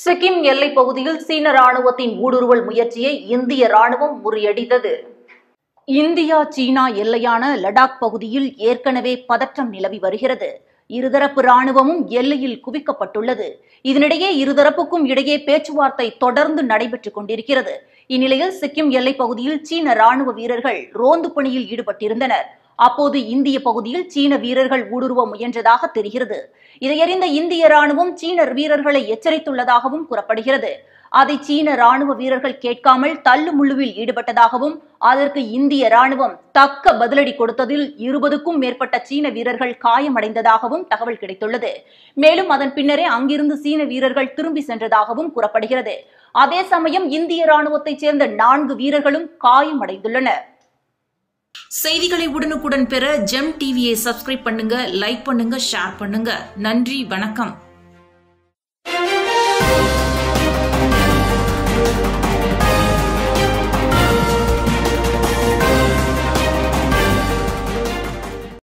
சிக்கிம் எல்லைப் பகுதியில் சீன ராணுவத்தின் ஊடுருவல் முயற்சியை இந்திய ராணுவம் முறியடித்தது இந்தியா சீனா எல்லையான லடாக் பகுதியில் ஏற்கனவே பதற்றம் நிலவி வருகிறது இருதரப்பு ராணுவமும் எல்லையில் குவிக்கப்பட்டுள்ளது இதனிடையே இருதரப்புக்கும் இடையே பேச்சுவார்த்தை தொடர்ந்து நடைபெற்றுக் கொண்டிருக்கிறது இந்நிலையில் சிக்கிம் எல்லைப் பகுதியில் சீன ராணுவ வீரர்கள் ரோந்து பணியில் ஈடுபட்டிருந்தனர் அப்போது இந்திய பகுதியில் சீன வீரர்கள் ஊடுருவ முயன்றதாக தெரிகிறது இதையறிந்த இந்திய ராணுவம் சீன வீரர்களை எச்சரித்துள்ளதாகவும் கூறப்படுகிறது அதை சீன ராணுவ வீரர்கள் கேட்காமல் தள்ளு முள்ளுவில் ஈடுபட்டதாகவும் அதற்கு இந்திய ராணுவம் தக்க பதிலடி கொடுத்ததில் இருபதுக்கும் மேற்பட்ட சீன வீரர்கள் காயமடைந்ததாகவும் தகவல் கிடைத்துள்ளது மேலும் அதன் பின்னரே அங்கிருந்து சீன வீரர்கள் திரும்பி சென்றதாகவும் கூறப்படுகிறது அதே சமயம் இந்திய ராணுவத்தைச் சேர்ந்த நான்கு வீரர்களும் காயமடைந்துள்ளனர் செய்திகளை உடனுக்குடன் பெற ஜெம் டிவியை சப்ஸ்கிரைப் பண்ணுங்க லைக் பண்ணுங்க ஷேர் பண்ணுங்க நன்றி வணக்கம்